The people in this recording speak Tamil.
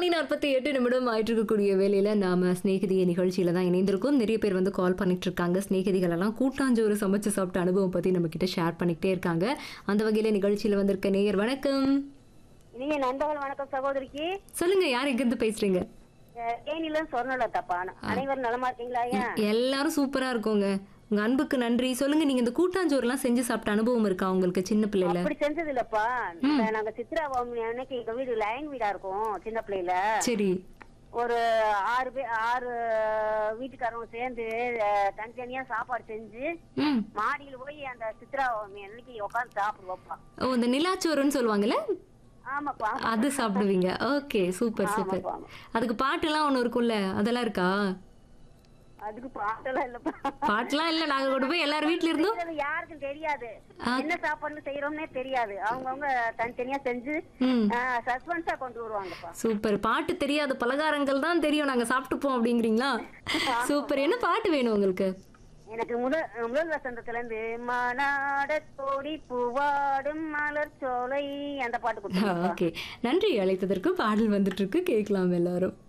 மணி நாற்பத்தி எட்டு நிமிடம் ஆயிட்டு இருக்கக்கூடிய வேலையில நாம ஸ்நேகிதிய நிகழ்ச்சியில தான் இணைந்திருக்கோம் நிறைய பேர் வந்து கால் பண்ணிட்டு இருக்காங்க ஸ்நேகிதிகள் எல்லாம் கூட்டாஞ்சோறு சமைச்சு சாப்பிட்ட அனுபவம் பத்தி நம்ம கிட்ட ஷேர் பண்ணிக்கிட்டே இருக்காங்க அந்த வகையில நிகழ்ச்சியில வந்திருக்க நேயர் வணக்கம் இனிய நண்பர்கள் வணக்கம் சகோதரிக்கு சொல்லுங்க யார் எங்க இருந்து பேசுறீங்க அஹ், தேனியில சொர்ணலதாப்பா அனைவரும் நலமா இருக்கீங்களா ஐயா எல்லாரும் சூப்பரா இருக்கோங்க உங்க அன்புக்கு நன்றி சொல்லுங்க நீங்க இந்த கூட்டாஞ்சோறுலாம் செஞ்சு சாப்பிட்ட அனுபவம் இருக்கா உங்களுக்கு சின்ன பிள்ளைல அப்படி செஞ்சது இல்லப்பா இந்த நாங்க சித்ரா பௌர்ணமி அன்னைக்கு எங்க வீடு லைன் வீடா இருக்கும் சின்ன பிள்ளையில சரி ஒரு ஆறு பேர் ஆறு வீட்டுக்காரங்க சேர்ந்து அஹ், தனித்தனியா சாப்பாடு செஞ்சு ம் மாடியில போய் அந்த சித்ரா பௌர்ணமி அன்னைக்கு உட்காந்து சாப்பிடுவோம்ப்பா ஓ இந்த நிலாச்சோறுன்னு சொல்லுவாங்கல்ல ஆமாப்பா அது சாப்பிடுவீங்க ஓகே சூப்பர் சூப்பர் ஆமாப்பா, ஆமா. அதுக்கு பாட்டுலாம் ஒன்று இருக்கும்ல அதெல்லாம் இருக்கா அதுக்கு பாட்டெல்லாம் இல்லப்பா பாட்டுலாம் இல்லை நாங்கள் கொண்டு போய் எல்லார் வீட்ல இருந்தோம் செய்யறது யாருக்கும் தெரியாது என்ன சாப்பாடு செய்யறோம்னே தெரியாது அவங்கவங்க தனித்தனியா செஞ்சு ம் சஸ்பென்ஸா கொண்டு வருவாங்கப்பா சூப்பர் பாட்டு தெரியாத பலகாரங்கள் தான் தெரியும் நாங்கள் சாப்பிட்டுப்போம் அப்படிங்கிறீங்களா சூப்பர் என்ன பாட்டு வேணும் உங்களுக்கு எனக்கு முதல் முதல் வசந்தத்துல இருந்து மானாட கோடி பூவாடும் மலர் சோலை அந்த பாட்டு கொடுத்தாங்க ஓகே நன்றி அழைத்ததற்கு பாடல் வந்துட்டு இருக்கு கேட்கலாம் எல்லாரும்